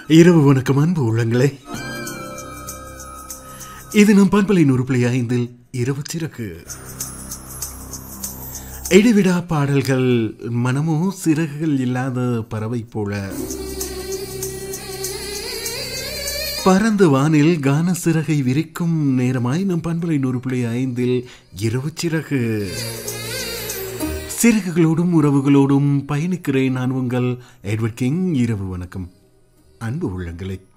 இரவு வணக்கம் அன்பு உள்ளங்களே இது நம் பண்பலை நூறு புள்ளி ஐந்தில் இரவு சிறகு இடைவிடா பாடல்கள் மனமோ சிறகுகள் இல்லாத பறவை போல பறந்து வானில் கான சிறகை விரிக்கும் நேரமாய் நம் பண்பலை நூறு புள்ளி ஐந்தில் இரவு சிறகு சிறகுகளோடும் உறவுகளோடும் பயணிக்கிறேன் நான் உங்கள் எட்வர்ட் கிங் இரவு வணக்கம் அன்பு உள்ளங்களே